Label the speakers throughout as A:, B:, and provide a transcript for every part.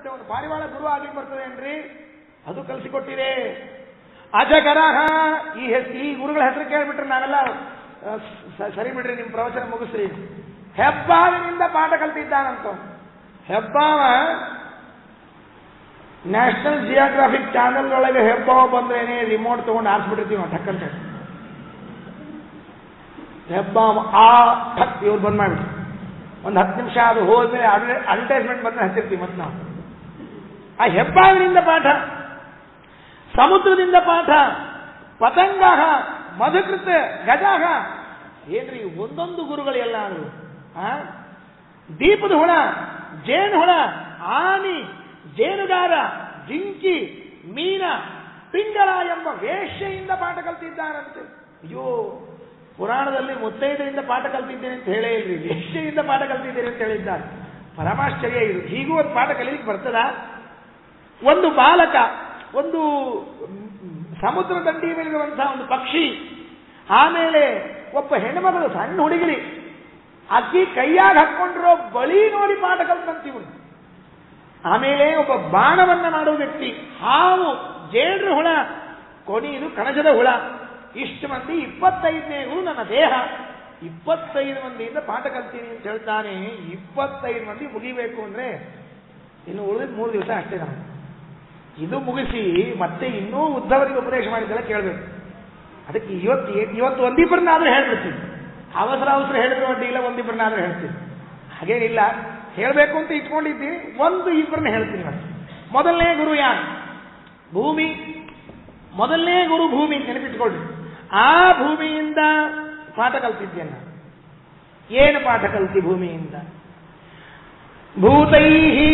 A: ಮತ್ತೆ ಒಂದು ಪಾರಿವಾಳ ಗುರು ಆಗ್ಲಿಕ್ಕೆ ಬರ್ತದೆ ಏನ್ರಿ ಅದು ಕಲಿಸಿಕೊಟ್ಟಿದೆ ಅಜಗರಹ ಈ ಹೆಸ್ ಈ ಗುರುಗಳ ಹೆಸರು ಕೇಳ್ಬಿಟ್ರೆ ನಾವೆಲ್ಲ ಆ, ಸ- ಸರಿ ಬಿಡ್ರಿ ನಿಮ್ ಪ್ರವಚನ ಮುಗಿಸ್ರಿ ಹೆಬ್ಬಾವಿನಿಂದ ಪಾಠ ಕಲ್ತಿದ್ದಾನಂತ ಹೆಬ್ಬಾವ ನ್ಯಾಷನಲ್ ಜಿಯೋಗ್ರಾಫಿಕ್ ಚಾನೆಲ್ ಒಳಗೆ ಹೆಬ್ಬಾವ ಬಂದ್ರೇನೆ ರಿಮೋಟ್ ತಗೊಂಡು ಆರಿಸ್ಬಿಟ್ಟಿರ್ತೀವಿ ನಾವು ಟಕ್ಕಂತ ಹೆಬ್ಬಾವ ಆ ಠಕ್ ಇವ್ರು ಬಂದ್ ಮಾಡ್ಬಿಟ್ಟು ಒಂದು ಹತ್ತು ನಿಮಿಷ ಅದು ಹೋದ್ಮೇಲೆ ಅಡ್ವರ್ಟೈಸ್ಮೆಂಟ್ ಬಂದ್ರೆ ಹಚ್ಚಿರ್ತೀವಿ ಮತ್ತೆ ನಾವು ಆ ಹೆಬ್ಬಾವಿನಿಂದ ಪಾಠ ಸಮುದ್ರದಿಂದ ಪಾಠ ಪತಂಗ ಮಧುಕೃತ ಗಜಾಹ ಏನ್ರಿ ಒಂದೊಂದು ಗುರುಗಳು ಎಲ್ಲ ಅದು ಆ? ದೀಪದ ಹುಳ ಜೇನು ಹುಳ ಆನಿ ಜೇನುಗಾರ ಜಿಂಕಿ ಮೀನ ಪಿಂಗಳ ಎಂಬ ವೇಶ್ಯೆಯಿಂದ ಪಾಠ ಕಲ್ತಿದ್ದಾರಂತೆ ಅಯ್ಯೋ ಪುರಾಣದಲ್ಲಿ ಮುತ್ತೈದರಿಂದ ಪಾಠ ಕಲ್ತಿದ್ದೇನೆ ಅಂತ ಹೇಳೇ ಇಲ್ರಿ ವೇಶ್ಯೆಯಿಂದ ಪಾಠ ಕಲ್ತಿದ್ದೇನೆ ಅಂತ ಹೇಳಿದ್ದಾರೆ ಪರಮಾಶ್ಚರ್ಯ ಇದು ಹೀಗೂ ಒಂದು ಪಾಠ ಕಲೀಲಿಕ್ಕೆ ಬರ್ತದ ಒಂದು ಬಾಲಕ ಒಂದು ಸಮುದ್ರ ದಂಡಿ ಮೇಲಿರುವಂತಹ ಒಂದು ಪಕ್ಷಿ ಆಮೇಲೆ ಒಬ್ಬ ಹೆಣ್ಮಗಳು ಸಣ್ಣ ಹುಡುಗಿರಿ ಅಕ್ಕಿ ಕೈಯಾಗ ಹಾಕೊಂಡಿರೋ ಬಳಿ ನೋಡಿ ಪಾಠ ಕಲ್ತಂತೀವ್ ಆಮೇಲೆ ಒಬ್ಬ ಬಾಣವನ್ನ ಮಾಡುವ ವ್ಯಕ್ತಿ ಹಾವು ಜೇಡ್ರ ಹುಳ ಕೊನೆಯದು ಕಣಜದ ಹುಳ ಇಷ್ಟು ಮಂದಿ ಇಪ್ಪತ್ತೈದನೇ ಗುರು ನನ್ನ ದೇಹ ಇಪ್ಪತ್ತೈದು ಮಂದಿಯಿಂದ ಪಾಠ ಕಲ್ತೀನಿ ಅಂತ ಹೇಳ್ತಾನೆ ಇಪ್ಪತ್ತೈದು ಮಂದಿ ಮುಗಿಬೇಕು ಅಂದ್ರೆ ಇನ್ನು ಉಳಿದ ಮೂರು ದಿವಸ ಅಷ್ಟೇ ನಮಗೆ ಇದು ಮುಗಿಸಿ ಮತ್ತೆ ಇನ್ನೂ ಉದ್ಧವರಿಗೆ ಉಪದೇಶ ಮಾಡಿದ್ದೆಲ್ಲ ಕೇಳಬೇಕು ಅದಕ್ಕೆ ಇವತ್ತು ಇವತ್ತು ಒಂದಿಬ್ಬರನ್ನಾದ್ರೂ ಹೇಳ್ಬಿಡ್ತೀವಿ ಅವಸರ ಅವಸರ ಹೇಳಿದ್ರೆ ಅಡ್ಡಿಲ್ಲ ಒಂದಿಬ್ಬರನ್ನಾದ್ರೂ ಹೇಳ್ತೀವಿ ಹಾಗೇನಿಲ್ಲ ಹೇಳಬೇಕು ಅಂತ ಇಟ್ಕೊಂಡಿದ್ದೀನಿ ಒಂದು ಇಬ್ಬರನ್ನ ಹೇಳ್ತೀನಿ ನಾನು ಮೊದಲನೇ ಗುರು ಯಾರು ಭೂಮಿ ಮೊದಲನೇ ಗುರು ಭೂಮಿ ನೆನಪಿಟ್ಕೊಳ್ಳಿ ಆ ಭೂಮಿಯಿಂದ ಪಾಠ ಕಲ್ತಿದ್ದೇನೆ ನಾನು ಏನು ಪಾಠ ಕಲ್ತಿ ಭೂಮಿಯಿಂದ ಭೂತೈ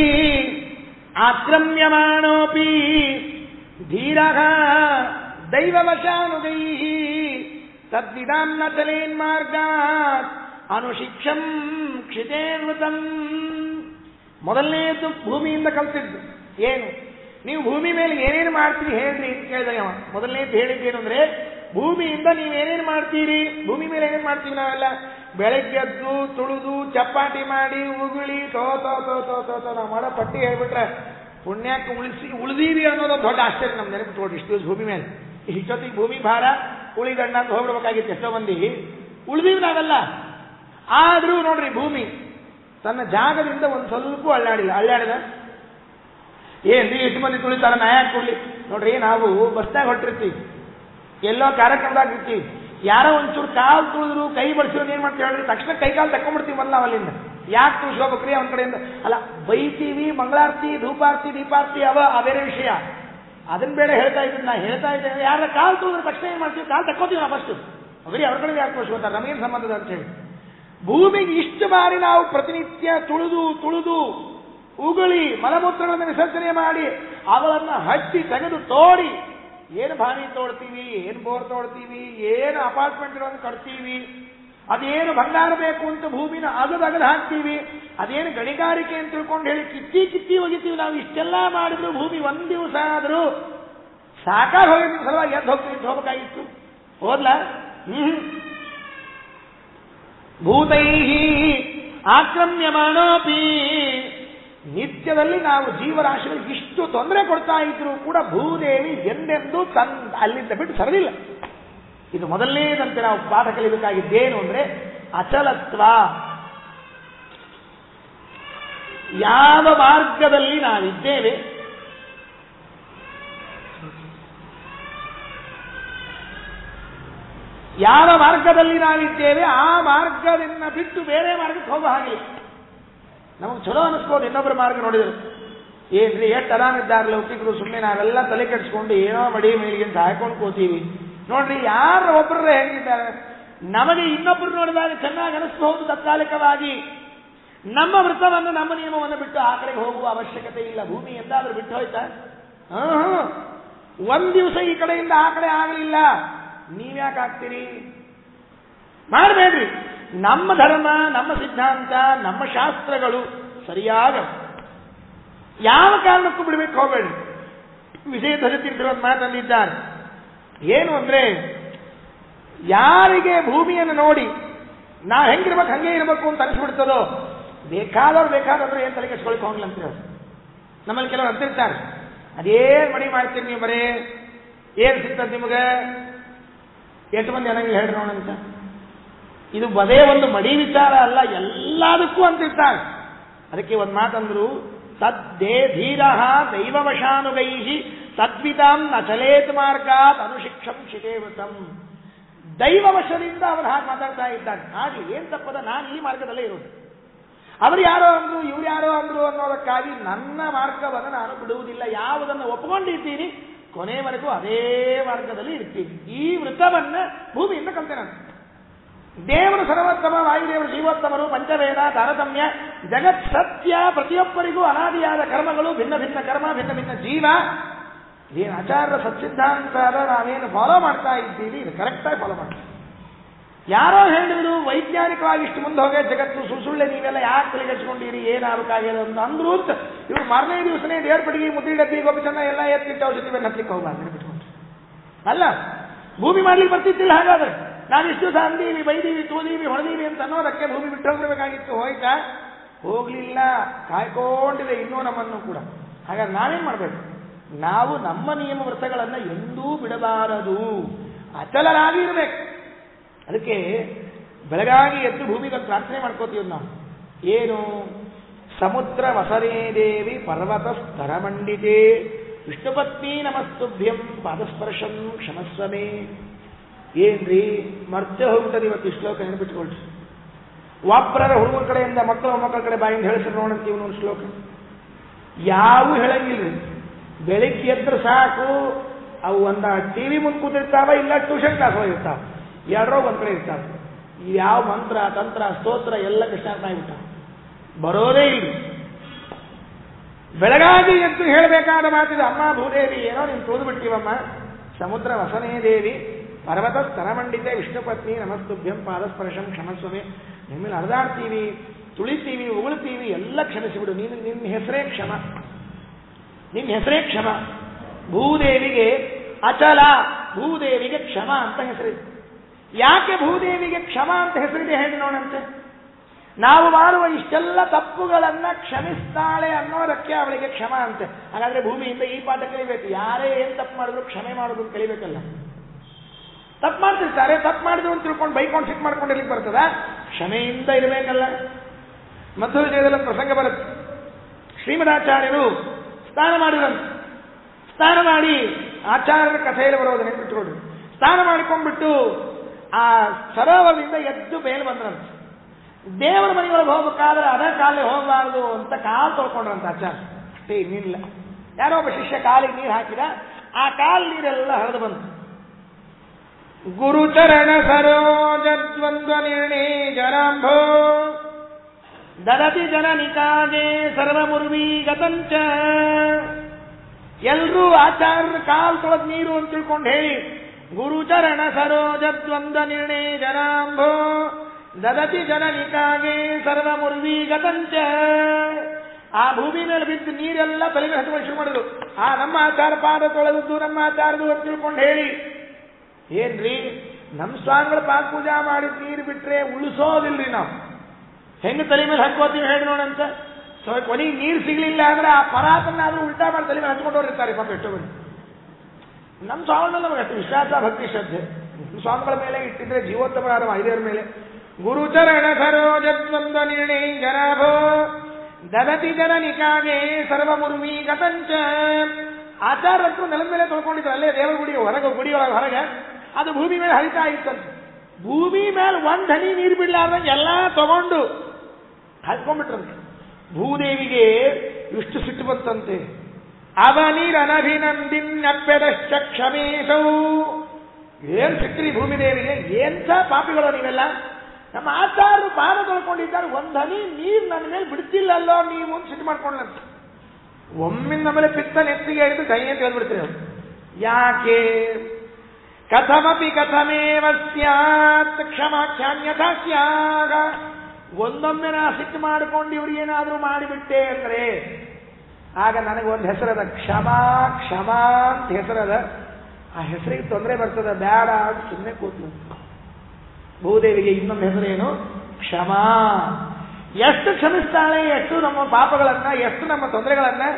A: ಆಕ್ರಮ್ಯಮಾಣೋಪಿ ಧೀರ ದೈವವಶಾನುಗೈ ತದ್ವಿಧಾಂ ನ ಚಲೇನ್ಮಾರ್ಗಾತ್ ಅನುಶಿಕ್ಷಂ ಕ್ಷಿತೇನ್ವತಂ ಮೊದಲನೇದು ಭೂಮಿಯಿಂದ ಕಲ್ತಿದ್ದು ಏನು ನೀವು ಭೂಮಿ ಮೇಲೆ ಏನೇನು ಮಾಡ್ತೀರಿ ಹೇಳ್ರಿ ಅಂತ ಕೇಳಿದಾಗ ಅವ ಮೊದಲನೇದು ಹೇಳಿದ್ದೇನು ಅಂದ್ರೆ ಭೂಮಿಯಿಂದ ನೀವು ಏನೇನು ಮಾಡ್ತೀರಿ ಭೂಮಿ ಮೇಲೆ ಏನೇನು ಮಾಡ್ತೀವಿ ನಾವೆಲ್ಲ ಬೆಳಗ್ಗೆ ಎದ್ದು ತುಳಿದು ಚಪಾಟಿ ಮಾಡಿ ಉಗುಳಿ ತೋ ತೋ ತೋ ತೋ ತೋ ತೋ ನಾವು ಮಾಡೋ ಪಟ್ಟಿ ಹೇಳ್ಬಿಟ್ರೆ ಪುಣ್ಯಕ್ಕೆ ಉಳಿಸಿ ಉಳಿದೀವಿ ಅನ್ನೋದು ದೊಡ್ಡ ಆಶ್ಚರ್ಯ ನಮ್ ನೆನಪು ತಗೊಳ್ರಿ ಇಷ್ಟು ದಿವ್ಸ ಭೂಮಿ ಮೇಲೆ ಇಷ್ಟೊತ್ತಿಗೆ ಭೂಮಿ ಭಾರ ಉಳಿದಣ್ಣ ಅಂತ ಹೋಗ್ಬಿಡ್ಬೇಕಾಗಿತ್ತು ಎಷ್ಟೋ ಮಂದಿ ಉಳಿದೀವಿ ನಾವೆಲ್ಲ ಆದ್ರೂ ನೋಡ್ರಿ ಭೂಮಿ ತನ್ನ ಜಾಗದಿಂದ ಒಂದು ಸ್ವಲ್ಪ ಅಳ್ಳಾಡಿಲ್ಲ ಅಳ್ಳಾಡಿದ ಏನ್ರಿ ಎಷ್ಟು ಮಂದಿ ತುಳಿತಾರ ನಾ ಯಾಕೆ ಕೊಡ್ಲಿ ನೋಡ್ರಿ ನಾವು ಬಸ್ನಾಗ ಹೊಟ್ಟಿರ್ತೀವಿ ಎಲ್ಲೋ ಕಾರ್ಯಕ್ರಮದಾಗ ಇರ್ತೀವಿ ಯಾರೋ ಒಂಚೂರು ಕಾಲು ತುಳಿದ್ರು ಕೈ ಬಡಿಸಿರೋದು ಏನ್ ಮಾಡ್ತೀವಿ ಹೇಳ್ರಿ ತಕ್ಷಣ ಕೈ ಕಾಲು ತಕೊಂಡ್ಬಿಡ್ತೀವಿ ಬಂದ್ ನಾವು ಅಲ್ಲಿಂದ ಯಾಕೆ ತುಳಿಸ್ಕೋಬೇಕ್ರಿ ಅವನ ಕಡೆಯಿಂದ ಅಲ್ಲ ಬೈತೀವಿ ಮಂಗಳಾರತಿ ಧೂಪಾರ್ತಿ ದೀಪಾರ್ತಿ ಅವ ಆ ಬೇರೆ ವಿಷಯ ಅದನ್ನ ಬೇಡ ಹೇಳ್ತಾ ಇದ್ದೀನಿ ನಾ ಹೇಳ್ತಾ ಇದ್ದೇನೆ ಯಾರ ಕಾಲು ತುಳಿದ್ರೆ ತಕ್ಷಣ ಏನ್ ಮಾಡ್ತೀವಿ ಕಾಲು ತಕ್ಕೋತೀವಿ ನಾವು ಫಸ್ಟ್ ಬರೀ ಅವ್ರ ಕಡೆ ಯಾಕೆ ತೋರಿಸ್ಕೊತಾರೆ ನಮಗೇನು ಸಂಬಂಧದ ಅಂತ ಹೇಳಿ ಭೂಮಿಗೆ ಇಷ್ಟು ಬಾರಿ ನಾವು ಪ್ರತಿನಿತ್ಯ ತುಳಿದು ತುಳಿದು ಉಗುಳಿ ಮಲಮೂತ್ರಗಳನ್ನು ವಿಸರ್ಜನೆ ಮಾಡಿ ಅವುಗಳನ್ನ ಹಚ್ಚಿ ತೆಗೆದು ತೋಡಿ ಏನು ಬಾವಿ ತೋಡ್ತೀವಿ ಏನು ಬೋರ್ ತೋಡ್ತೀವಿ ಏನು ಅಪಾರ್ಟ್ಮೆಂಟ್ ಇರೋದನ್ನ ಕಟ್ತೀವಿ ಅದೇನು ಬಂಗಾರ ಬೇಕು ಅಂತ ಭೂಮಿನ ಅಗದು ಅಗದು ಹಾಕ್ತೀವಿ ಅದೇನು ಗಣಿಗಾರಿಕೆ ಅಂತ ತಿಳ್ಕೊಂಡು ಹೇಳಿ ಕಿತ್ತಿ ಕಿತ್ತಿ ಒಗಿತೀವಿ ನಾವು ಇಷ್ಟೆಲ್ಲ ಮಾಡಿದ್ರು ಭೂಮಿ ಒಂದ್ ದಿವಸ ಆದರೂ ಸಾಕಾಗಿ ಹೋಗಿದ್ದ ಸಲುವಾಗಿ ಎದ್ದು ಹೋಗ್ತೀವಿ ಅಂತ ಹೋಗ್ಬೇಕಾಗಿತ್ತು ಹೋದ್ಲ ಹ್ಮ್ ಭೂತೈ ಆಕ್ರಮ್ಯಮಾನೋಪಿ ನಿತ್ಯದಲ್ಲಿ ನಾವು ಜೀವರಾಶಿಗಳಿಗೆ ಇಷ್ಟು ತೊಂದರೆ ಕೊಡ್ತಾ ಇದ್ರು ಕೂಡ ಭೂದೇವಿ ಎಂದೆಂದೂ ತನ್ ಅಲ್ಲಿಂದ ಬಿಟ್ಟು ಸರಲಿಲ್ಲ ಇದು ಮೊದಲನೇದಂತೆ ನಾವು ಪಾಠ ಕಲಿಬೇಕಾಗಿದ್ದೇನು ಅಂದ್ರೆ ಅಚಲತ್ವ ಯಾವ ಮಾರ್ಗದಲ್ಲಿ ನಾವಿದ್ದೇವೆ ಯಾವ ಮಾರ್ಗದಲ್ಲಿ ನಾವಿದ್ದೇವೆ ಆ ಮಾರ್ಗದಿಂದ ಬಿಟ್ಟು ಬೇರೆ ಮಾರ್ಗಕ್ಕೆ ಹೋಗೋ ಹಾಗಿಲ್ಲ ನಮಗೆ ಚಲೋ ಅನಿಸ್ಬೋದು ಇನ್ನೊಬ್ಬರ ಮಾರ್ಗ ನೋಡಿದ್ರು ಏನ್ರಿ ಎಷ್ಟು ಆರಾಮಿದ್ದಾರೆ ಲೌಕಿಕರು ಸುಮ್ಮನೆ ನಾವೆಲ್ಲ ತಲೆ ಕೆಡಿಸ್ಕೊಂಡು ಏನೋ ಮಡಿ ಮೇಲಿಗೆ ಅಂತ ಹಾಕೊಂಡು ಕೂತೀವಿ ನೋಡ್ರಿ ಯಾರ ಒಬ್ಬರೇ ಹೆಂಗಿದ್ದಾರೆ ನಮಗೆ ಇನ್ನೊಬ್ಬರು ನೋಡಿದಾಗ ಚೆನ್ನಾಗಿ ಅನಿಸ್ಬಹುದು ತತ್ಕಾಲಿಕವಾಗಿ ನಮ್ಮ ವೃತ್ತವನ್ನು ನಮ್ಮ ನಿಯಮವನ್ನು ಬಿಟ್ಟು ಆ ಕಡೆಗೆ ಹೋಗುವ ಅವಶ್ಯಕತೆ ಇಲ್ಲ ಭೂಮಿ ಎಂದಾದ್ರೂ ಬಿಟ್ಟು ಹೋಯ್ತಾ ಹ್ಮ್ ಒಂದ್ ದಿವಸ ಈ ಕಡೆಯಿಂದ ಆ ಕಡೆ ಆಗಲಿಲ್ಲ ನೀವ್ಯಾಕೆ ಆಗ್ತೀರಿ ಮಾಡಬೇಡ್ರಿ ನಮ್ಮ ಧರ್ಮ ನಮ್ಮ ಸಿದ್ಧಾಂತ ನಮ್ಮ ಶಾಸ್ತ್ರಗಳು ಸರಿಯಾಗ ಯಾವ ಕಾರಣಕ್ಕೂ ಬಿಡಬೇಕು ಹೋಗಬೇಡಿ ವಿಜಯ ಧ್ವಜತೀರ್ಥರು ಮಾತಂದಿದ್ದಾರೆ ಏನು ಅಂದ್ರೆ ಯಾರಿಗೆ ಭೂಮಿಯನ್ನು ನೋಡಿ ನಾವು ಹೆಂಗಿರ್ಬೇಕು ಹಂಗೆ ಇರಬೇಕು ಅಂತ ಅನಿಸ್ಬಿಡ್ತದೋ ಬೇಕಾದವ್ರು ಬೇಕಾದವ್ರು ಏನ್ ತಲೆ ಕೆಡ್ಸ್ಕೊಳಕ್ ಹೋಗ್ಲಂತ ನಮ್ಮಲ್ಲಿ ಕೆಲವರು ಅಂತಿರ್ತಾರೆ ಅದೇನ್ ಮಡಿ ಮಾಡ್ತೀರಿ ನೀವು ಬರೀ ಏನ್ ಸಿಗ್ತದೆ ನಿಮಗೆ ಎಷ್ಟು ಮಂದಿ ಅನ್ನಂಗಿಲ್ಲ ಹೇಳ್ರಿ ನೋಡಂತ ಇದು ಬದೇ ಒಂದು ಮಡಿ ವಿಚಾರ ಅಲ್ಲ ಎಲ್ಲದಕ್ಕೂ ಅಂತಿರ್ತಾರೆ ಅದಕ್ಕೆ ಒಂದು ಮಾತಂದ್ರು ತದ್ದೇ ಧೀರ ದೈವವಶಾನುಗೈ ತದ್ವಿತಾಂ ನಚಲೇತ್ ಮಾರ್ಗಾತ್ ಅನುಶಿಕ್ಷಂ ಶಿಖೇವೃತಂ ದೈವವಶದಿಂದ ಅವನು ಹಾಗೆ ಮಾತಾಡ್ತಾ ಇದ್ದಾನೆ ಹಾಗೆ ಏನ್ ತಪ್ಪದ ನಾನು ಈ ಮಾರ್ಗದಲ್ಲೇ ಇರೋದು ಅವರು ಯಾರೋ ಅಂದ್ರು ಇವ್ರು ಯಾರೋ ಅಂದ್ರು ಅನ್ನೋದಕ್ಕಾಗಿ ನನ್ನ ಮಾರ್ಗವನ್ನು ನಾನು ಬಿಡುವುದಿಲ್ಲ ಯಾವುದನ್ನು ಒಪ್ಪಿಕೊಂಡಿದ್ದೀನಿ ಕೊನೆಯವರೆಗೂ ಅದೇ ಮಾರ್ಗದಲ್ಲಿ ಇರ್ತೀನಿ ಈ ವೃತ್ತವನ್ನ ಭೂಮಿಯಿಂದ ಕಲ್ತೆ ನಾನು ದೇವರು ಸರ್ವೋತ್ತಮ ವಾಯುದೇವರು ಜೀವೋತ್ತಮರು ಪಂಚವೇದ ತಾರತಮ್ಯ ಜಗತ್ ಸತ್ಯ ಪ್ರತಿಯೊಬ್ಬರಿಗೂ ಅನಾದಿಯಾದ ಕರ್ಮಗಳು ಭಿನ್ನ ಭಿನ್ನ ಕರ್ಮ ಭಿನ್ನ ಭಿನ್ನ ಜೀವ ಏನು ಆಚಾರ್ಯ ಸತ್ಸಿದ್ಧಾಂತ ನಾವೇನು ಫಾಲೋ ಮಾಡ್ತಾ ಇದ್ದೀವಿ ಇದು ಕರೆಕ್ಟಾಗಿ ಫಾಲೋ ಮಾಡ್ತೀವಿ ಯಾರೋ ಹೇಳಿದ್ರು ವೈಜ್ಞಾನಿಕವಾಗಿ ಇಷ್ಟು ಮುಂದೆ ಹೋಗೇ ಜಗತ್ತು ಸುಳ್ಳೆ ನೀವೆಲ್ಲ ಯಾಕೆ ತಲೆಗೆಚ್ಕೊಂಡಿರಿ ಏನಾಗಬೇಕಾಗ್ಯದ ಅಂತ ಅಂದ್ರು ಅಂತ ಇವ್ರು ಮಾರನೇ ದಿವಸನೇ ದೇವ್ರ ಪಡಿಗೆ ಮುದ್ರಿ ಡಬ್ಬಿ ಗೋಪಿಚಂದ ಎಲ್ಲ ಎತ್ತಿಟ್ಟು ಔಷಧಿ ಮೇಲೆ ಹತ್ಲಿಕ್ಕೆ ಹೋಗ್ಬಾರ್ದು ಬಿಟ್ಕೊಂಡು ಅಲ್ಲ ಭೂಮಿ ಮಾಡ್ಲಿಕ್ಕೆ ಬರ್ತಿದ್ದಿಲ್ಲ ಹಾಗಾದ್ರೆ ನಾವು ಇಷ್ಟು ದಿವಸ ಅಂದೀವಿ ಬೈದೀವಿ ತೂದೀವಿ ಹೊಡೆದೀವಿ ಅಂತ ಅನ್ನೋದಕ್ಕೆ ಭೂಮಿ ಬಿಟ್ಟು ಹೋಗ್ಬೇಕಾಗಿತ್ತು ಹೋಯ್ತಾ ಹೋಗ್ಲಿಲ್ಲ ಕಾಯ್ಕೊಂಡಿದೆ ಇನ್ನೂ ನಮ್ಮನ್ನು ಕೂಡ ಹಾಗಾದ್ರೆ ನಾವೇನ್ ಮಾಡ್ಬೇಕು ನಾವು ನಮ್ಮ ನಿಯಮ ವ್ರತಗಳನ್ನು ಎಂದೂ ಬಿಡಬಾರದು ಅಚಲರಾಗಿ ಇರಬೇಕು ಅದಕ್ಕೆ ಬೆಳಗಾಗಿ ಎದ್ದು ಭೂಮಿಗೆ ಪ್ರಾರ್ಥನೆ ಮಾಡ್ಕೋತೀವಿ ನಾವು ಏನು ಸಮುದ್ರ ವಸರೇ ದೇವಿ ಪರ್ವತ ಸ್ತರಮಂಡಿತೆ ವಿಷ್ಣುಪತ್ನಿ ನಮಸ್ತುಭ್ಯಂ ಪಾದಸ್ಪರ್ಶಂ ಕ್ಷಮಸ್ವಮೇ ಏನ್ರಿ ಮರ್ತೆ ಹೋಗ್ಬಿಟ್ಟದೆ ಇವತ್ತು ಈ ಶ್ಲೋಕ ನೆನಪಿಟ್ಕೊಳ್ರಿ ವಾಪ್ರರ ಹುಡುಗರ ಕಡೆಯಿಂದ ಮಕ್ಕಳ ಮಕ್ಕಳ ಕಡೆ ಬಾಯಿಂದ ಹೇಳಿಸ್ರಿ ನೋಡಂತೀವಿ ಒಂದು ಶ್ಲೋಕ ಯಾವ ಹೇಳಂಗಿಲ್ರಿ ಬೆಳಿಗ್ಗೆ ಎದ್ರೆ ಸಾಕು ಅವು ಒಂದ ಟಿವಿ ಮುಂದೆ ಕೂತಿರ್ತಾವ ಇಲ್ಲ ಟ್ಯೂಷನ್ ಕ್ಲಾಸ್ ಹೋಗಿರ್ತಾವ ಎರಡರೋ ಒಂದ್ ಕಡೆ ಇರ್ತಾವ ಯಾವ ಮಂತ್ರ ತಂತ್ರ ಸ್ತೋತ್ರ ಎಲ್ಲ ಕೃಷ್ಣಾರ್ಥ ಆಗಿಬಿಟ್ಟ ಬರೋದೇ ಇಲ್ಲ ಬೆಳಗಾಗಿ ಎದ್ದು ಹೇಳಬೇಕಾದ ಮಾತಿದೆ ಅಮ್ಮ ಭೂದೇವಿ ಏನೋ ನೀನು ತೋದು ಬಿಟ್ಟಿವಮ್ಮ ಸಮುದ್ರ ವಸನೇ ದೇವಿ ಪರ್ವತ ಸ್ತರಮಂಡಿತೆ ವಿಷ್ಣು ಪತ್ನಿ ನಮಸ್ತುಭ್ಯಂ ಪಾದಸ್ಪರ್ಶಂ ಕ್ಷಮಸ್ವಮೆ ನಿಮ್ಮಲ್ಲಿ ಅರ್ಧಾಡ್ತೀವಿ ತುಳಿತೀವಿ ಉಗುಳ್ತೀವಿ ಎಲ್ಲ ಕ್ಷಮಿಸಿಬಿಡು ನೀನು ನಿನ್ನ ಹೆಸರೇ ಕ್ಷಮ ನಿನ್ನ ಹೆಸರೇ ಕ್ಷಮ ಭೂದೇವಿಗೆ ಅಚಲ ಭೂದೇವಿಗೆ ಕ್ಷಮ ಅಂತ ಹೆಸರಿದೆ ಯಾಕೆ ಭೂದೇವಿಗೆ ಕ್ಷಮ ಅಂತ ಹೆಸರಿದೆ ಹೇಳಿ ನೋಡಂತೆ ನಾವು ಮಾಡುವ ಇಷ್ಟೆಲ್ಲ ತಪ್ಪುಗಳನ್ನ ಕ್ಷಮಿಸ್ತಾಳೆ ಅನ್ನೋದಕ್ಕೆ ಅವಳಿಗೆ ಕ್ಷಮ ಅಂತೆ ಹಾಗಾದ್ರೆ ಭೂಮಿಯಿಂದ ಈ ಪಾಠ ಕಲಿಬೇಕು ಯಾರೇ ಏನ್ ತಪ್ಪು ಮಾಡಿದ್ರು ಕ್ಷಮೆ ಮಾಡೋದು ಕಲಿಬೇಕಲ್ಲ ತಪ್ಪು ಮಾಡ್ತಿರ್ತಾರೆ ತಪ್ಪು ಮಾಡಿದ್ರು ಅಂತ ತಿಳ್ಕೊಂಡು ಬೈಕೊಂಡು ಸಿಟ್ ಮಾಡ್ಕೊಂಡು ಇಲ್ಲಿಗೆ ಬರ್ತದ ಕ್ಷಮೆಯಿಂದ ಇರಬೇಕಲ್ಲ ಮಧ್ವ ವಿಜಯದಲ್ಲಿ ಒಂದು ಪ್ರಸಂಗ ಬರುತ್ತೆ ಶ್ರೀಮದಾಚಾರ್ಯರು ಸ್ನಾನ ಮಾಡಿದ್ರಂತೆ ಸ್ನಾನ ಮಾಡಿ ಆಚಾರ್ಯರ ಕಥೆಯಲ್ಲಿ ಬರೋದು ನೆನ್ಪಿಟ್ಕೊಡ್ರಿ ಸ್ನಾನ ಮಾಡಿಕೊಂಡ್ಬಿಟ್ಟು ಆ ಸರೋವರದಿಂದ ಎದ್ದು ಮೇಲೆ ಬಂದ್ರಂತೆ ದೇವರ ಮನೆಯೊಳಗೆ ಹೋಗ್ಬೇಕಾದ್ರೆ ಅದ ಕಾಲೇ ಹೋಗಬಾರದು ಅಂತ ಕಾಲು ತೊಳ್ಕೊಂಡ್ರಂತ ಆಚಾರ್ಯ ಅಷ್ಟೇ ಇನ್ನಿಲ್ಲ ಯಾರೋ ಒಬ್ಬ ಶಿಷ್ಯ ಕಾಲಿಗೆ ನೀರು ಹಾಕಿದ ಆ ಕಾಲು ನೀರೆಲ್ಲ ಹರಿದು ಬಂತು ಗುರುಚರಣ ಸರೋಜದ್ವಂದ್ವ ನಿರ್ಣೇ ಜನಾಂಭೋ ದದತಿ ಜನನಿಕಾಗೆ ಸರ್ವಮುರ್ವಿ ಗತಂಚ ಎಲ್ರೂ ಆಚಾರ್ಯರ ಕಾಲ್ ತೊಳೆದ್ ನೀರು ಅಂತ ತಿಳ್ಕೊಂಡು ಹೇಳಿ ಗುರುಚರಣ ಸರೋಜದ್ವಂದ್ವ ನಿರ್ಣೇ ಜನಾಂಭೋ ದದತಿ ಜನನಿಕಾಗೆ ಸರ್ವಮುರ್ವಿ ಗತಂಚ ಆ ಭೂಮಿ ಮೇಲೆ ಬಿದ್ದು ನೀರೆಲ್ಲ ತಲೆಗೆ ಹಚ್ಚುಕೊಂಡು ಶುರು ಮಾಡಿದ್ರು ಆ ನಮ್ಮ ಆಚಾರ ಪಾದ ತೊಳೆದದ್ದು ನಮ್ಮ ಆಚಾರದು ಅಂತ ತಿಳ್ಕೊಂಡು ಹೇಳಿ ಏನ್ರಿ ನಮ್ಮ ಸ್ವಾಮಿಗಳ ಪಾದ ಪೂಜಾ ಮಾಡಿದ ನೀರು ಬಿಟ್ರೆ ಉಳಿಸೋದಿಲ್ರಿ ನಾವು ಹೆಂಗ್ ತಲೆ ಮೇಲೆ ಹಾಕೋತೀವಿ ಹೇಳಿ ನೋಡಂತ ಸೊ ಕೊನೆಗೆ ನೀರು ಸಿಗ್ಲಿಲ್ಲ ಅಂದ್ರೆ ಆ ಪರಾತನ್ನಾದ್ರೂ ಉಲ್ಟಾ ಮಾಡಿ ತಲೆ ಮೇಲೆ ಹಚ್ಕೊಂಡು ಹೋಗಿರ್ತಾರೆ ಪಾಪ ಎಷ್ಟೋ ಮಂದಿ ನಮ್ಮ ಸ್ವಾಮಿಗಳ ನಮಗೆ ಅಷ್ಟು ವಿಶ್ವಾಸ ಭಕ್ತಿ ಶ್ರದ್ಧೆ ನಮ್ಮ ಸ್ವಾಮಿಗಳ ಮೇಲೆ ಇಟ್ಟಿದ್ರೆ ಜೀವೋತ್ತಮರಾದ ಐದೇವರ ಮೇಲೆ ಗುರುಚರಣ ಸರೋಜದ್ವಂದ ನಿರ್ಣಯ ಜನಾಭೋ ದದತಿ ಜನನಿಕಾಗೆ ಸರ್ವಮುರ್ವಿ ಗತಂಚ ಆಚಾರ್ಯರು ನೆಲದ ಮೇಲೆ ತೊಳ್ಕೊಂಡಿದ್ರು ಅಲ್ಲೇ ದೇವರ ಗುಡಿ ಹೊರಗೆ ಗುಡಿಯೊಳಗೆ ಹೊರಗೆ ಅದು ಭೂಮಿ ಮೇಲೆ ಹರಿತಾ ಇತ್ತಂತೆ ಭೂಮಿ ಮೇಲೆ ಒಂದ್ ಹನಿ ನೀರು ಬಿಡ್ಲಾರ್ದಂಗೆ ಎಲ್ಲ ತಗೊಂಡು ಹಾಕೊಂಡ್ಬಿಟ್ರಂತೆ ಭೂದೇವಿಗೆ ಇಷ್ಟು ಸಿಟ್ಟು ಬಂತಂತೆ ಅವನಿರನಭಿನಂದಿನ್ಯಪ್ಯದಶ್ಚ ಕ್ಷಮೇಶೌ ಏನ್ ಸಿಕ್ಕ್ರಿ ಭೂಮಿದೇವಿಗೆ ಎಂಥ ಪಾಪಿಗಳು ನೀವೆಲ್ಲ ನಮ್ಮ ಆಚಾರ್ಯರು ಪಾದ ತೊಳ್ಕೊಂಡಿದ್ದಾರೆ ಒಂದ್ ಹನಿ ನೀರು ನನ್ನ ಮೇಲೆ ಬಿಡ್ತಿಲ್ಲಲ್ಲೋ ನೀವು ಅಂತ ಸಿಟ್ಟು ಮಾಡ್ಕೊಂಡ್ಲಂತೆ ಒಮ್ಮಿಂದ ಮೇಲೆ ಪಿತ್ತ ನೆತ್ತಿಗೆ ಹಿಡಿದು ಕೈ ಅಂತ ಹೇಳ್ಬಿಡ್ತೀರಿ ಅವ್ರು ಯಾಕೆ ಕಥಮಪಿ ಕಥಮೇವ ಸ್ಯಾತ್ ಕ್ಷಮಾಖ್ಯಾನ್ಯಥಾ ಸ್ಯಾಗ ಒಂದೊಮ್ಮೆ ನಾ ಸಿಟ್ಟು ಮಾಡಿಕೊಂಡು ಇವ್ರು ಏನಾದ್ರೂ ಮಾಡಿಬಿಟ್ಟೆ ಅಂದ್ರೆ ಆಗ ನನಗೊಂದು ಹೆಸರದ ಕ್ಷಮಾ ಕ್ಷಮಾ ಅಂತ ಹೆಸರದ ಆ ಹೆಸರಿಗೆ ತೊಂದರೆ ಬರ್ತದ ಬೇಡ ಅಂತ ಸುಮ್ಮನೆ ಕೂತು ಭೂದೇವಿಗೆ ಇನ್ನೊಂದು ಹೆಸರೇನು ಕ್ಷಮಾ ಎಷ್ಟು ಕ್ಷಮಿಸ್ತಾಳೆ ಎಷ್ಟು ನಮ್ಮ ಪಾಪಗಳನ್ನ ಎಷ್ಟು ನಮ್ಮ ತೊಂದರೆಗಳನ್ನ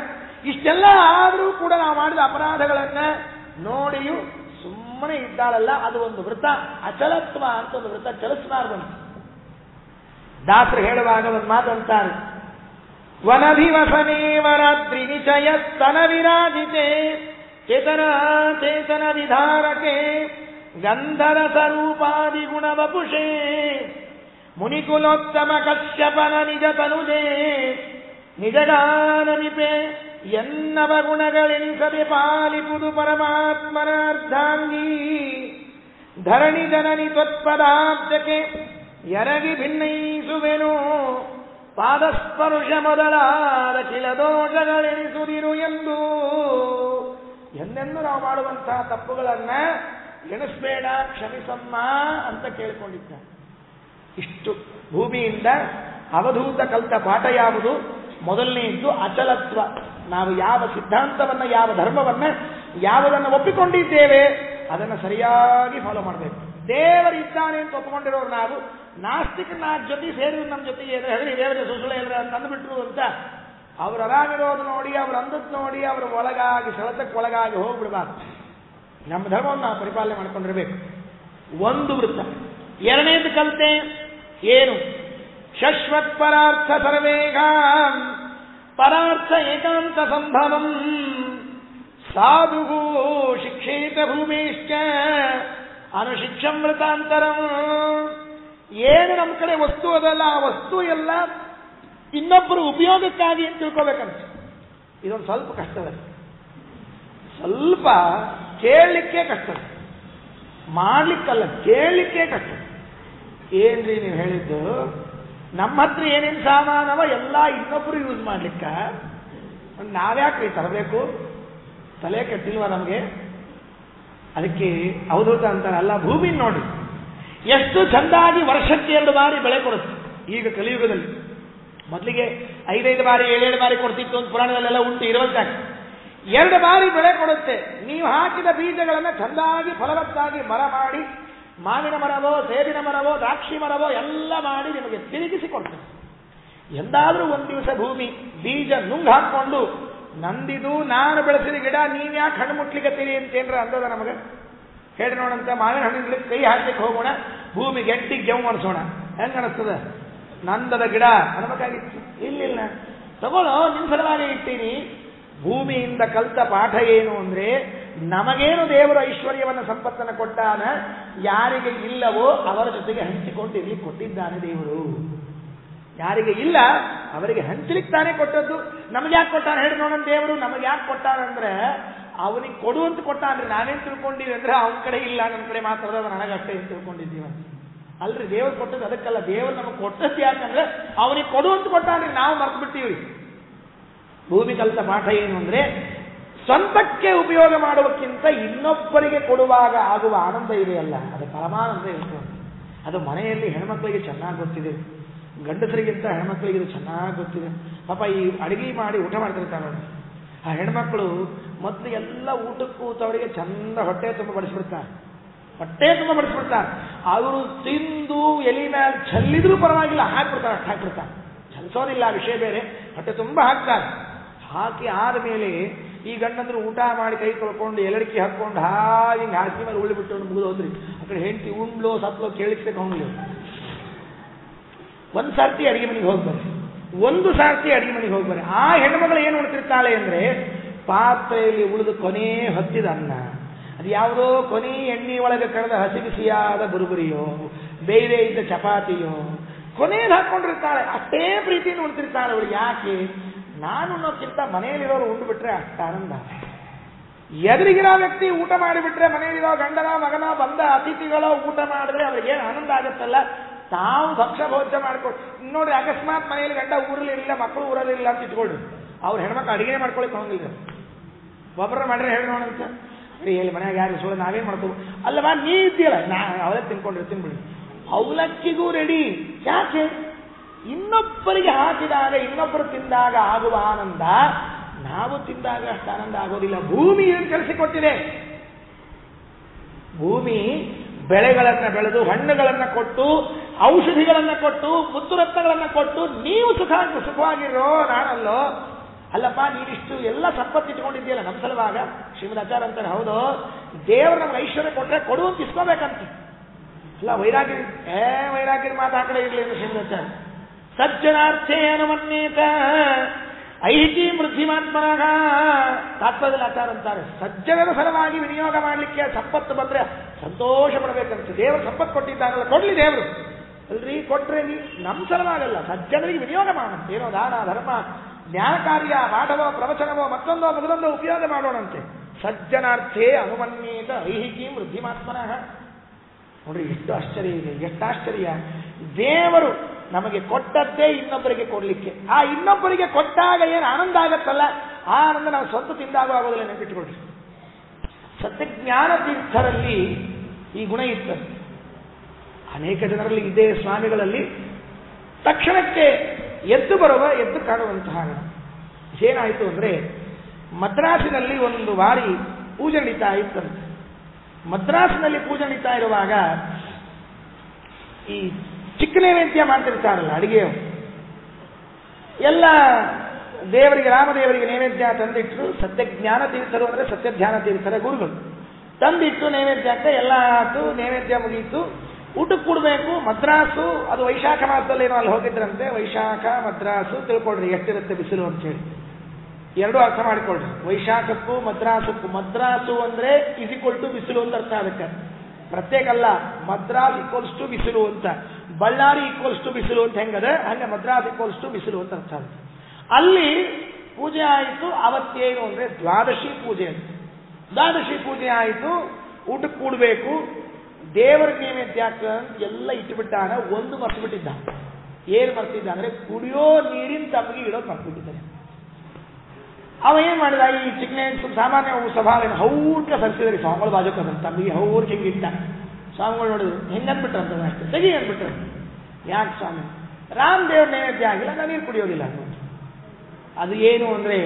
A: ಇಷ್ಟೆಲ್ಲ ಆದರೂ ಕೂಡ ನಾವು ಮಾಡಿದ ಅಪರಾಧಗಳನ್ನ ನೋಡಿಯೂ ಸುಮ್ಮನೆ ಇದ್ದಾಳಲ್ಲ ಅದು ಒಂದು ವೃತ್ತ ಅಚಲತ್ವ ಅಂತ ಒಂದು ವೃತ್ತ ಚಲಿಸಬಾರ್ದಂತ ದಾಸರು ಹೇಳುವಾಗ ಒಂದು ಮಾತು ಅಂತಾರೆ ವನಧಿವಸನೇವ ರಾತ್ರಿ ನಿಚಯ ಸ್ತನ ವಿರಾಜಿತೆ ಚೇತನ ಚೇತನ ವಿಧಾರಕೆ ಗಂಧರ ಸ್ವರೂಪಾದಿ ಗುಣ ವಪುಷೇ ಮುನಿಕುಲೋತ್ತಮ ಕಶ್ಯಪನ ನಿಜ ತನುಜೆ ನಿಜಗಾನಮಿಪೆ ಎನ್ನವ ಗುಣಗಳೆನಿಸದೆ ಪಾಲಿಪುದು ಪರಮಾತ್ಮನ ಅರ್ಧಾಂಗಿ ಧರಣಿ ಜನನಿ ತ್ವತ್ಪದಾಬ್ಜಕ್ಕೆ ಎರಗಿ ಭಿನ್ನಯಿಸುವೆನು ಪಾದಸ್ಪರ್ಶ ಮೊದಲಾದ ಕಿಲದೋಷಗಳೆನಿಸುದಿರು ಎಂದು ಎಂದೆಂದು ನಾವು ಮಾಡುವಂತಹ ತಪ್ಪುಗಳನ್ನ ಎಣಿಸ್ಬೇಡ ಕ್ಷಮಿಸಮ್ಮ ಅಂತ ಕೇಳಿಕೊಂಡಿದ್ದಾರೆ ಇಷ್ಟು ಭೂಮಿಯಿಂದ ಅವಧೂತ ಕಲಿತ ಪಾಠ ಯಾವುದು ಮೊದಲನೆಯದ್ದು ಅಚಲತ್ವ ನಾವು ಯಾವ ಸಿದ್ಧಾಂತವನ್ನ ಯಾವ ಧರ್ಮವನ್ನ ಯಾವುದನ್ನು ಒಪ್ಪಿಕೊಂಡಿದ್ದೇವೆ ಅದನ್ನು ಸರಿಯಾಗಿ ಫಾಲೋ ಮಾಡಬೇಕು ದೇವರಿದ್ದಾನೆ ಅಂತ ಒಪ್ಪಿಕೊಂಡಿರೋರು ನಾವು ನಾಸ್ತಿಕ ನಾಲ್ಕು ಜೊತೆ ಸೇರಿದ್ರು ನಮ್ಮ ಜೊತೆಗೆ ಏನಾದ್ರು ಹೇಳಿ ದೇವರ ಸುಸುಳೆ ಎಲ್ಲರ ತಂದುಬಿಟ್ರು ಅಂತ ಅವ್ರು ಅರಾಗಿರೋದು ನೋಡಿ ಅವ್ರು ಅಂದದ್ದು ನೋಡಿ ಅವ್ರ ಒಳಗಾಗಿ ಸೆಳೆತಕ್ಕೆ ಒಳಗಾಗಿ ಹೋಗ್ಬಿಡ್ಬಾರ್ದು ನಮ್ಮ ಧರ್ಮವನ್ನು ನಾವು ಪರಿಪಾಲನೆ ಮಾಡ್ಕೊಂಡಿರ್ಬೇಕು ಒಂದು ವೃತ್ತ ಎರಡನೇದು ಕಲಿತೆ ಏನು ಶಶ್ವತ್ ಪರಾರ್ಥ ಸರ್ವೇಗ ಪರಾರ್ಥ ಏಕಾಂತ ಸಂಭವಂ ಸಾಧು ಶಿಕ್ಷೇತ ಭೂಮೇಶ್ಚ ಅನುಶಿಕ್ಷಂ ವೃತಾಂತರಂ ಏನು ನಮ್ಮ ಕಡೆ ವಸ್ತು ಅದಲ್ಲ ಆ ವಸ್ತು ಎಲ್ಲ ಇನ್ನೊಬ್ಬರು ಉಪಯೋಗಕ್ಕಾಗಿ ಅಂತ ತಿಳ್ಕೋಬೇಕಂತ ಇದೊಂದು ಸ್ವಲ್ಪ ಕಷ್ಟದ ಸ್ವಲ್ಪ ಕೇಳಲಿಕ್ಕೆ ಕಷ್ಟ ಮಾಡ್ಲಿಕ್ಕಲ್ಲ ಕೇಳಲಿಕ್ಕೆ ಕಷ್ಟ ಏನ್ರಿ ನೀವು ಹೇಳಿದ್ದು ನಮ್ಮ ಹತ್ರ ಏನೇನು ಸಾಮಾನವ ಎಲ್ಲ ಇನ್ನೊಬ್ರು ಯೂಸ್ ಮಾಡ್ಲಿಕ್ಕ ನಾವ್ಯಾಕ್ರಿ ತರಬೇಕು ತಲೆ ಕೆಟ್ಟಿಲ್ವಾ ನಮಗೆ ಅದಕ್ಕೆ ಅವಧೂತ ಅಂತಾರೆ ಅಲ್ಲ ಭೂಮಿ ನೋಡಿ ಎಷ್ಟು ಚಂದಾಗಿ ವರ್ಷಕ್ಕೆ ಎರಡು ಬಾರಿ ಬೆಳೆ ಕೊಡುತ್ತೆ ಈಗ ಕಲಿಯುಗದಲ್ಲಿ ಮೊದಲಿಗೆ ಐದೈದು ಬಾರಿ ಏಳೇಳು ಬಾರಿ ಕೊಡ್ತಿತ್ತು ಅಂತ ಪುರಾಣದಲ್ಲೆಲ್ಲ ಉಂಟು ಇರುವಂತಾಗ ಎರಡು ಬಾರಿ ಬೆಳೆ ಕೊಡುತ್ತೆ ನೀವು ಹಾಕಿದ ಬೀಜಗಳನ್ನು ಚಂದಾಗಿ ಫಲವತ್ತಾಗಿ ಮರ ಮಾಡಿ ಮಾವಿನ ಮರವೋ ಸೇಬಿನ ಮರವೋ ದ್ರಾಕ್ಷಿ ಮರವೋ ಎಲ್ಲ ಮಾಡಿ ನಿಮಗೆ ತಿರುಗಿಸಿ ಕೊಡ್ತದೆ ಎಂದಾದ್ರೂ ಒಂದು ದಿವಸ ಭೂಮಿ ಬೀಜ ನುಂಗ್ ಹಾಕೊಂಡು ನಂದಿದು ನಾನು ಬೆಳೆಸಿದ ಗಿಡ ನೀವ್ಯಾಕೆ ಹಣ್ಣು ಮುಟ್ಲಿಕತ್ತೀರಿ ಅಂತೇನ್ರ ಅಂದದ ನಮಗೆ ಹೇಳಿ ನೋಡಂತ ಮಾವಿನ ಹಣ್ಣಿನ ಕೈ ಹಾಕ್ಲಿಕ್ಕೆ ಹೋಗೋಣ ಭೂಮಿ ಗಟ್ಟಿ ಗೆವ್ ಅನಿಸೋಣ ಹೆಂಗ ಅನಿಸ್ತದ ನಂದದ ಗಿಡ ಅನ್ಬೇಕಾಗಿತ್ತು ಇಲ್ಲಿಲ್ಲ ತಗೊಳ್ಳೋ ನಿಮ್ ಸಲುವಾಗಿ ಇಟ್ಟೀನಿ ಭೂಮಿಯಿಂದ ಕಲ್ತ ಪಾಠ ಏನು ಅಂದ್ರೆ ನಮಗೇನು ದೇವರು ಐಶ್ವರ್ಯವನ್ನು ಸಂಪತ್ತನ್ನು ಕೊಟ್ಟಾನ ಯಾರಿಗೆ ಇಲ್ಲವೋ ಅವರ ಜೊತೆಗೆ ಹಂಚಿಕೊಂಡಿರ್ಲಿಕ್ಕೆ ಕೊಟ್ಟಿದ್ದಾನೆ ದೇವರು ಯಾರಿಗೆ ಇಲ್ಲ ಅವರಿಗೆ ಹಂಚಲಿಕ್ಕೆ ತಾನೇ ಕೊಟ್ಟದ್ದು ನಮಗೆ ಯಾಕೆ ಕೊಟ್ಟಾನ ಹೇಳಿ ನೋಡೋಣ ದೇವರು ನಮಗೆ ಯಾಕೆ ಕೊಟ್ಟಾರಂದ್ರೆ ಅವನಿಗೆ ಕೊಡುವಂತ ಕೊಟ್ಟಾನ್ರಿ ನಾವೇನ್ ತಿಳ್ಕೊಂಡಿವಿ ಅಂದ್ರೆ ಅವನ ಕಡೆ ಇಲ್ಲ ನನ್ನ ಕಡೆ ಮಾತ್ರ ಅದ ನನಗಷ್ಟೇ ಅಂತ ತಿಳ್ಕೊಂಡಿದ್ದೀವಿ ಅಲ್ರಿ ದೇವ್ರು ಕೊಟ್ಟದ್ದು ಅದಕ್ಕಲ್ಲ ದೇವ್ರು ನಮಗೆ ಕೊಟ್ಟದ್ದು ಯಾಕಂದ್ರೆ ಅವನಿಗೆ ಕೊಡುವಂತ ಕೊಟ್ಟಾನ್ರಿ ನಾವು ಮರ್ತು ಬಿಟ್ಟಿವ್ರಿ ಭೂಮಿ ಕಲಿತ ಪಾಠ ಏನು ಅಂದ್ರೆ ಸ್ವಂತಕ್ಕೆ ಉಪಯೋಗ ಮಾಡುವಕ್ಕಿಂತ ಇನ್ನೊಬ್ಬರಿಗೆ ಕೊಡುವಾಗ ಆಗುವ ಆನಂದ ಇದೆಯಲ್ಲ ಅದು ಪರಮಾನಂದ ಇರ್ತದೆ ಅದು ಮನೆಯಲ್ಲಿ ಹೆಣ್ಮಕ್ಳಿಗೆ ಚೆನ್ನಾಗಿ ಗೊತ್ತಿದೆ ಗಂಡಸರಿಗಿಂತ ಹೆಣ್ಮಕ್ಳಿಗೆ ಇದು ಚೆನ್ನಾಗಿ ಗೊತ್ತಿದೆ ಪಾಪ ಈ ಅಡಿಗೆ ಮಾಡಿ ಊಟ ಮಾಡ್ತಿರ್ತಾರೆ ನೋಡಿ ಆ ಹೆಣ್ಮಕ್ಳು ಮೊದಲು ಎಲ್ಲ ಊಟಕ್ಕೂ ಕೂತವರಿಗೆ ಚಂದ ಹೊಟ್ಟೆ ತುಂಬ ಬಡಿಸ್ಬಿಡ್ತಾರೆ ಹೊಟ್ಟೆ ತುಂಬ ಬಡಿಸ್ಬಿಡ್ತಾರೆ ಅವರು ತಿಂದು ಎಲಿ ಮೇಲೆ ಚೆಲ್ಲಿದ್ರೂ ಪರವಾಗಿಲ್ಲ ಹಾಕ್ಬಿಡ್ತಾರೆ ಅಷ್ಟು ಹಾಕ್ಬಿಡ್ತಾರೆ ಚಲಿಸೋದಿಲ್ಲ ಆ ವಿಷಯ ಬೇರೆ ಹೊಟ್ಟೆ ತುಂಬ ಹಾಕ್ತಾರೆ ಹಾಕಿ ಆದ ಮೇಲೆ ಈ ಗಂಡಂದ್ರು ಊಟ ಮಾಡಿ ಕೈ ತೊಳ್ಕೊಂಡು ಎಲಡಿಕೆ ಹಾಕೊಂಡು ಹಾಗೆ ಹಿಂಗೆ ಹಾಕಿ ಮೇಲೆ ಉಳಿಬಿಟ್ಟು ಮುಗಿದು ಹೋದ್ರಿ ಆ ಕಡೆ ಹೆಂಡತಿ ಉಂಡ್ಲೋ ಸತ್ಲೋ ಕೇಳಿಸ್ಬೇಕು ಹೋಗ್ಲಿ ಒಂದ್ ಸರ್ತಿ ಅಡಿಗೆ ಮನೆಗೆ ಹೋಗ್ಬಾರೆ ಒಂದು ಸಾರ್ತಿ ಅಡಿಗೆ ಮನೆಗೆ ಹೋಗ್ಬಾರೆ ಆ ಹೆಣ್ಮಗಳು ಏನು ಉಣ್ತಿರ್ತಾಳೆ ಅಂದ್ರೆ ಪಾತ್ರೆಯಲ್ಲಿ ಉಳಿದು ಕೊನೆ ಹೊತ್ತಿದ ಅನ್ನ ಅದು ಯಾವುದೋ ಕೊನೆ ಎಣ್ಣೆ ಒಳಗೆ ಕಳೆದ ಹಸಿ ಬಿಸಿಯಾದ ಬುರುಬುರಿಯೋ ಬೇರೆ ಇದ್ದ ಚಪಾತಿಯೋ ಕೊನೆಯಲ್ಲಿ ಹಾಕೊಂಡಿರ್ತಾಳೆ ಅಷ್ಟೇ ಪ್ರೀತಿಯನ್ನು ಉಣ್ತಿರ್ತಾಳೆ ಅವಳು ಯಾಕೆ ನಾನು ಅನ್ನೋಕ್ಕಿಂತ ಮನೆಯಲ್ಲಿರೋರು ಉಂಡು ಬಿಟ್ರೆ ಅಷ್ಟ ಆನಂದ ಎದುರಿಗಿರೋ ವ್ಯಕ್ತಿ ಊಟ ಮಾಡಿಬಿಟ್ರೆ ಮನೆಯಲ್ಲಿರೋ ಗಂಡನ ಮಗನ ಬಂದ ಅತಿಥಿಗಳೋ ಊಟ ಮಾಡಿದ್ರೆ ಅವ್ರಿಗೆ ಏನು ಆನಂದ ಆಗುತ್ತಲ್ಲ ತಾವು ಭಕ್ಷ ಭೋಜ ಮಾಡ್ಕೊಂಡು ನೋಡ್ರಿ ಅಕಸ್ಮಾತ್ ಮನೆಯಲ್ಲಿ ಗಂಡ ಊರಲ್ಲಿ ಇರಲಿಲ್ಲ ಮಕ್ಕಳು ಊರಲ್ಲಿ ಇಲ್ಲ ಅಂತ ಇಟ್ಕೊಳ್ರಿ ಅವ್ರ ಹೆಣ್ಮಕ್ಳು ಅಡಿಗೆ ಮಾಡ್ಕೊಳಕ್ ಹೋಗಿಲ್ಲ ಒಬ್ಬರ ಮಾಡ್ರೆ ಹೇಳಿ ನೋಡಂತ ಅರೆ ಎಲ್ಲಿ ಮನ್ಯಾಗ ಯಾರು ಸುಳ್ಳು ನಾವೇನ್ ಮಾಡ್ಕೋ ಅಲ್ಲವಾ ನೀ ಇದ್ದೀಯಲ್ಲ ನಾ ಅವಲಕ್ಕಿ ತಿನ್ಕೊಂಡಿರ್ತೀನಿ ಬಿಡಿ ಅವಲಕ್ಕಿಗೂ ರೆಡಿ ಯಾಕೆ ಇನ್ನೊಬ್ಬರಿಗೆ ಹಾಕಿದಾಗ ಇನ್ನೊಬ್ಬರು ತಿಂದಾಗ ಆಗುವ ಆನಂದ ನಾವು ತಿಂದಾಗ ಅಷ್ಟು ಆನಂದ ಆಗೋದಿಲ್ಲ ಭೂಮಿ ಏನು ಕಲಿಸಿಕೊಟ್ಟಿದೆ ಭೂಮಿ ಬೆಳೆಗಳನ್ನ ಬೆಳೆದು ಹಣ್ಣುಗಳನ್ನ ಕೊಟ್ಟು ಔಷಧಿಗಳನ್ನ ಕೊಟ್ಟು ಮುತ್ತುರತ್ನಗಳನ್ನ ಕೊಟ್ಟು ನೀವು ಸುಖ ಸುಖವಾಗಿರೋ ನಾನಲ್ಲೋ ಅಲ್ಲಪ್ಪ ನೀನಿಷ್ಟು ಎಲ್ಲ ಸಂಪತ್ತು ಇಟ್ಕೊಂಡಿದ್ದೀಯಲ್ಲ ನಮ್ಮ ಸಲುವಾಗ ಶ್ರೀಮದ್ ಆಚಾರ ಅಂತಾರೆ ಹೌದು ದೇವರು ನಮ್ಗೆ ಐಶ್ವರ್ಯ ಕೊಟ್ರೆ ಕೊಡು ಅಂತ ಇಸ್ಕೋಬೇಕಂತೆ ಅಲ್ಲ ವೈರಾಗ್ಯ ಏ ವೈರಾಗ್ಯದ ಮಾತು ಆ ಕಡೆ ಇರಲಿ ಅಂತ ಶ್ರೀಮದ್ ಆಚಾರ್ಯ ಸಜ್ಜನಾರ್ಥೇ ಅನುಮನ್ಯೇತ ಐಹಿಕಿ ವೃದ್ಧಿಮಾತ್ಮನಾಗ ತಾತ್ಪರ್ಯದಲ್ಲಿ ಆಚಾರ ಅಂತಾರೆ ಸಜ್ಜನರ ಸಲುವಾಗಿ ವಿನಿಯೋಗ ಮಾಡಲಿಕ್ಕೆ ಸಂಪತ್ತು ಬಂದ್ರೆ ಸಂತೋಷ ಪಡಬೇಕಂತ ದೇವರು ಸಂಪತ್ತು ಕೊಟ್ಟಿದ್ದಾನಲ್ಲ ಕೊಡ್ಲಿ ದೇವರು ಅಲ್ರಿ ಕೊಟ್ರೆ ನೀ ನಮ್ಮ ಸಲುವಾಗಲ್ಲ ಸಜ್ಜನರಿಗೆ ವಿನಿಯೋಗ ಮಾಡೋಣ ಏನೋ ದಾನ ಧರ್ಮ ಜ್ಞಾನ ಕಾರ್ಯ ಪಾಠವೋ ಪ್ರವಚನವೋ ಮತ್ತೊಂದೋ ಮೊದಲೊಂದೋ ಉಪಯೋಗ ಮಾಡೋಣಂತೆ ಸಜ್ಜನಾರ್ಥೇ ಅನುಮನ್ಯೇತ ಐಹಿಕಿ ವೃದ್ಧಿಮಾತ್ಮನಃ ನೋಡ್ರಿ ಎಷ್ಟು ಆಶ್ಚರ್ಯ ಇದೆ ಎಷ್ಟು ಆಶ್ಚರ್ಯ ದೇವರು ನಮಗೆ ಕೊಟ್ಟದ್ದೇ ಇನ್ನೊಬ್ಬರಿಗೆ ಕೊಡ್ಲಿಕ್ಕೆ ಆ ಇನ್ನೊಬ್ಬರಿಗೆ ಕೊಟ್ಟಾಗ ಏನು ಆನಂದ ಆಗತ್ತಲ್ಲ ಆ ಆನಂದ ನಾವು ಸ್ವಂತ ತಿಂದಾಗ ಆಗೋದಿಲ್ಲ ನೆನಪಿಟ್ಟುಕೊಳ್ರಿ ಸತ್ಯಜ್ಞಾನ ತೀರ್ಥರಲ್ಲಿ ಈ ಗುಣ ಇತ್ತಂತೆ ಅನೇಕ ಜನರಲ್ಲಿ ಇದೇ ಸ್ವಾಮಿಗಳಲ್ಲಿ ತಕ್ಷಣಕ್ಕೆ ಎದ್ದು ಬರುವ ಎದ್ದು ಕಾಣುವಂತಹ ಗುಣ ಏನಾಯಿತು ಅಂದ್ರೆ ಮದ್ರಾಸಿನಲ್ಲಿ ಒಂದು ಬಾರಿ ಪೂಜೆ ನಡೀತಾ ಇತ್ತಂತೆ ಮದ್ರಾಸಿನಲ್ಲಿ ಪೂಜೆ ನಡೀತಾ ಇರುವಾಗ ಈ ಚಿಕ್ಕ ನೈವೇದ್ಯ ಮಾಡ್ತಿರ್ತಾರಲ್ಲ ಅಡಿಗೆಯವರು ಎಲ್ಲ ದೇವರಿಗೆ ರಾಮದೇವರಿಗೆ ನೈವೇದ್ಯ ತಂದಿಟ್ಟರು ಸತ್ಯ ಜ್ಞಾನ ತೀರ್ಥರು ಅಂದ್ರೆ ಸತ್ಯ ಧ್ಯಾನ ತೀರ್ಥರ ಗುರುಗಳು ತಂದಿಟ್ಟು ನೈವೇದ್ಯಕ್ಕೆ ಎಲ್ಲ ಆತು ನೈವೇದ್ಯ ಮುಗೀತು ಊಟಕ್ಕೆ ಕೊಡಬೇಕು ಮದ್ರಾಸು ಅದು ವೈಶಾಖ ಮಾಸದಲ್ಲಿ ಏನೋ ಅಲ್ಲಿ ಹೋಗಿದ್ರಂತೆ ವೈಶಾಖ ಮದ್ರಾಸು ತಿಳ್ಕೊಳ್ರಿ ಎಷ್ಟಿರುತ್ತೆ ಬಿಸಿಲು ಅಂತ ಹೇಳಿ ಎರಡು ಅರ್ಥ ಮಾಡಿಕೊಳ್ಳ್ರಿ ವೈಶಾಖಕ್ಕೂ ಮದ್ರಾಸಕ್ಕೂ ಮದ್ರಾಸು ಅಂದ್ರೆ ಇಸಿಕೊಲ್ ಟು ಬಿಸಿಲು ಅಂತ ಅರ್ಥ ಅದಕ್ಕೆ ಪ್ರತ್ಯೇಕ ಅಲ್ಲ ಮದ್ರಾಸ್ ಈಕ್ವಲ್ಸ್ ಟು ಬಿಸಿಲು ಅಂತ ಬಳ್ಳಾರಿ ಈಕ್ವಲ್ಸ್ ಟು ಬಿಸಿಲು ಅಂತ ಹೆಂಗದ ಹಂಗೆ ಮದ್ರಾಸ್ ಈಕ್ವಲ್ಸ್ ಟು ಬಿಸಿಲು ಅಂತ ಅರ್ಥ ಆಗುತ್ತೆ ಅಲ್ಲಿ ಪೂಜೆ ಆಯಿತು ಅವತ್ತೇನು ಅಂದ್ರೆ ದ್ವಾದಶಿ ಪೂಜೆ ಅಂತ ದ್ವಾದಶಿ ಪೂಜೆ ಆಯಿತು ಊಟಕ್ಕೆ ಕೂಡಬೇಕು ದೇವರ ನೈವೇದ್ಯಾಕ ಅಂತ ಎಲ್ಲ ಇಟ್ಟುಬಿಟ್ಟಾನ ಒಂದು ಮರ್ತು ಏನ್ ಮರ್ತಿದ್ದ ಅಂದ್ರೆ ಕುಡಿಯೋ ನೀರಿನ ತಪ್ಪಿಗೆ ಇಡೋದು ಮರ್ತ್ಬಿಟ್ಟಿದ್ದಾನೆ ಅವ ಏನ್ ಮಾಡಿದ ಈ ಚಿಕ್ಕನೆ ಸಾಮಾನ್ಯ ಸಭಾವೇನು ಹೌರ್ಕ ಸರಿಸಿದ್ರಿ ಸ್ವಾಮಿಗಳು ಬಾಜುಕ್ ಅದನ್ನ ತಮ್ಮಿಗೆ ಹೌರ್ಕ ಹಿಂಗೆ ಇಟ್ಟ ಸ್ವಾಮಿಗಳು ನೋಡಿದ್ರು ಹೆಂಗನ್ಬಿಟ್ರು ಅಂತ ಅಷ್ಟೇ ತೆಗಿ ಅಂದ್ಬಿಟ್ರು ಯಾಕೆ ಸ್ವಾಮಿ ರಾಮ್ ದೇವ್ರ ನೈವೇದ್ಯ ಆಗಿಲ್ಲ ನಾನು ನೀರು ಕುಡಿಯೋದಿಲ್ಲ ಅನ್ನೋದು ಅದು ಏನು ಅಂದ್ರೆ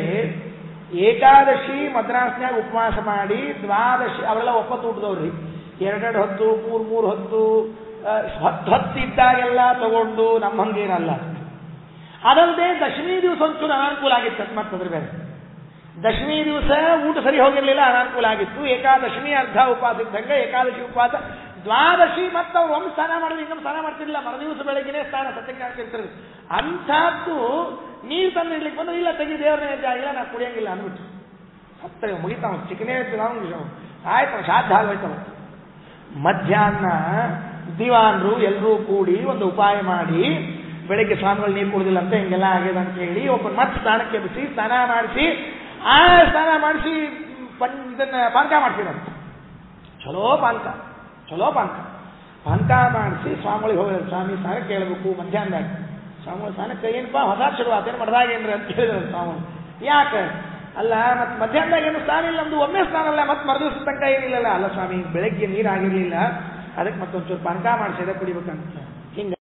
A: ಏಕಾದಶಿ ಮದ್ರಾಸ್ನ್ಯಾಗ ಉಪವಾಸ ಮಾಡಿ ದ್ವಾದಶಿ ಅವರೆಲ್ಲ ಒಪ್ಪತ್ತು ಊಟದವ್ರಿ ಎರಡೆರಡು ಹೊತ್ತು ಮೂರು ಮೂರು ಹೊತ್ತು ಹತ್ತು ಹತ್ತು ಇದ್ದಾಗೆಲ್ಲ ತಗೊಂಡು ನಮ್ಮ ಹಂಗೇನಲ್ಲ ಅದಲ್ಲದೆ ದಶಮಿ ದಿವಸ ಒಂಚೂರು ಅನಾನುಕೂಲ ಆಗಿತ್ತು ಮತ್ತದ್ರ ಬೇರೆ ದಶಮಿ ದಿವಸ ಊಟ ಸರಿ ಹೋಗಿರ್ಲಿಲ್ಲ ಅನಾನುಕೂಲ ಆಗಿತ್ತು ಏಕಾದಶಮಿ ಅರ್ಧ ಉಪವಾಸ ಇದ್ದಂಗೆ ಏಕಾದಶಿ ಉಪವಾಸ ದ್ವಾದಶಿ ಮತ್ತೆ ಅವ್ರು ಒಮ್ಮೆ ಸ್ನಾನ ಮಾಡಿದ್ರೆ ಇನ್ನೊಮ್ಮೆ ಸ್ನಾನ ಮಾಡ್ತಿರ್ಲಿಲ್ಲ ಮರುದಿವಸ ಬೆಳಗ್ಗೆನೇ ಸ್ನಾನ ಸತ್ಯಕ್ಕೆ ಆಗ್ತಿರ್ತಾರೆ ಅಂಥದ್ದು ನೀರು ತಂದು ಇಡ್ಲಿಕ್ಕೆ ಬಂದ್ರೆ ಇಲ್ಲ ತೆಗಿ ದೇವ್ರ ನೈವೇದ್ಯ ಆಗಿಲ್ಲ ನಾ ಕುಡಿಯಂಗಿಲ್ಲ ಅಂದ್ಬಿಟ್ಟು ಸತ್ತ ಮುಗಿತಾವ ಚಿಕನೇ ನಾವು ಆಯ್ತು ಶ್ರಾದ್ದ ಆಗೋಯ್ತವ ಮಧ್ಯಾಹ್ನ ದಿವಾನ್ರು ಎಲ್ಲರೂ ಕೂಡಿ ಒಂದು ಉಪಾಯ ಮಾಡಿ ಬೆಳಗ್ಗೆ ಸ್ವಾಮಿಗಳು ನೀರು ಕುಡಿದಿಲ್ಲ ಅಂತ ಹಿಂಗೆಲ್ಲ ಆಗಿದೆ ಅಂತ ಹೇಳಿ ಒಬ್ಬ ಮತ್ತೆ ಸ್ನಾನಕ್ಕೆ ಎಬ್ಬಿಸಿ ಸ್ನಾನ ಮಾಡಿಸಿ ಆ ಸ್ನಾನ ಮಾಡಿಸಿ ಪನ್ ಇದನ್ನ ಪಾನಕ ಮಾಡ್ತೀರಂತೆ ಚಲೋ ಪಾನಕ ಚಲೋ ಪಾನಕ ಪಾನಕ ಮಾಡಿಸಿ ಸ್ವಾಮಿಗಳಿಗೆ ಹೋಗಿದ್ರು ಸ್ವಾಮಿ ಸ್ನಾನಕ್ಕೆ ಕೇಳಬೇಕು ಮಧ್ಯಾಹ್ನದಾಗ ಸ್ವಾಮಿಗಳು ಸ್ನಾನಕ್ಕೆ ಏನಪ್ಪ ಹೊಸ ಶುರು ಆತೇನು ಮಡ್ದಾಗೇನ್ರಿ ಅಂತ ಹೇಳಿದ್ರು ಸ್ವಾಮಿಗಳು ಯಾಕೆ ಅಲ್ಲ ಮತ್ತೆ ಮಧ್ಯಾಹ್ನದಾಗ ಏನು ಸ್ನಾನ ಇಲ್ಲ ನಮ್ದು ಒಮ್ಮೆ ಸ್ನಾನ ಅಲ್ಲ ಮತ್ತೆ ಮರುದಿವಸ ತನಕ ಏನಿಲ್ಲಲ್ಲ ಅಲ್ಲ ಸ್ವಾಮಿ ಬೆಳಗ್ಗೆ ನೀರು ಆಗಿರ್ಲಿಲ್ಲ ಅದಕ್ಕೆ ಮತ್ತೊಂಚೂರು ಪಾನಕ ಮಾಡಿಸಿದ ಕುಡಿಬೇಕಂತ ಹಿಂಗ